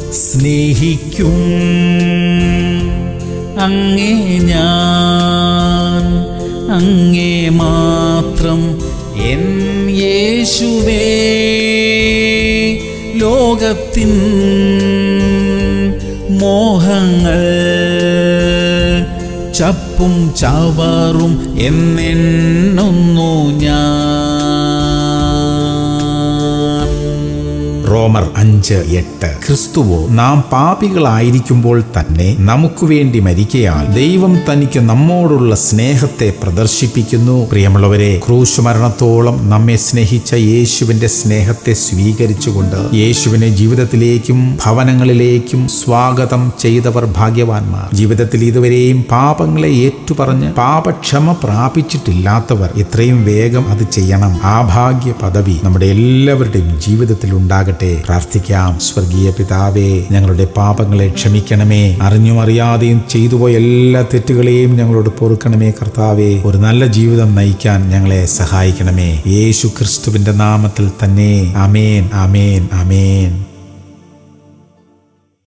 സ്നേഹിക്കും അങ്ങേ ഞാൻ അങ്ങേ മാത്രം എൻ യേശുവേ ലോകത്തിൻ മോഹങ്ങൾ ചപ്പും ചവറും എന്നെണ്ണുന്നു ഞാൻ റോമർ അഞ്ച് എട്ട് ക്രിസ്തുവോ നാം പാപികളായിരിക്കുമ്പോൾ തന്നെ നമുക്ക് വേണ്ടി മരിക്കയാൽ ദൈവം തനിക്ക് നമ്മോടുള്ള സ്നേഹത്തെ പ്രദർശിപ്പിക്കുന്നു പ്രിയമുള്ളവരെ ക്രൂശ് മരണത്തോളം നമ്മെ സ്നേഹിച്ച യേശുവിന്റെ സ്നേഹത്തെ സ്വീകരിച്ചുകൊണ്ട് യേശുവിനെ ജീവിതത്തിലേക്കും ഭവനങ്ങളിലേക്കും സ്വാഗതം ചെയ്തവർ ഭാഗ്യവാന്മാർ ജീവിതത്തിൽ ഇതുവരെയും പാപങ്ങളെ ഏറ്റുപറഞ്ഞ് പാപക്ഷമ പ്രാപിച്ചിട്ടില്ലാത്തവർ എത്രയും വേഗം അത് ചെയ്യണം ആ ഭാഗ്യ പദവി നമ്മുടെ എല്ലാവരുടെയും ജീവിതത്തിൽ ഉണ്ടാകട്ടെ പ്രാർത്ഥിക്കാം സ്വർഗീയ പിതാവേ ഞങ്ങളുടെ പാപങ്ങളെ ക്ഷമിക്കണമേ അറിഞ്ഞും അറിയാതെയും ചെയ്തുപോയ എല്ലാ തെറ്റുകളെയും ഞങ്ങളോട് പൊറുക്കണമേ കർത്താവേ ഒരു നല്ല ജീവിതം നയിക്കാൻ ഞങ്ങളെ സഹായിക്കണമേ യേശു ക്രിസ്തുവിന്റെ നാമത്തിൽ തന്നെ അമേൻ അമേൻ അമേൻ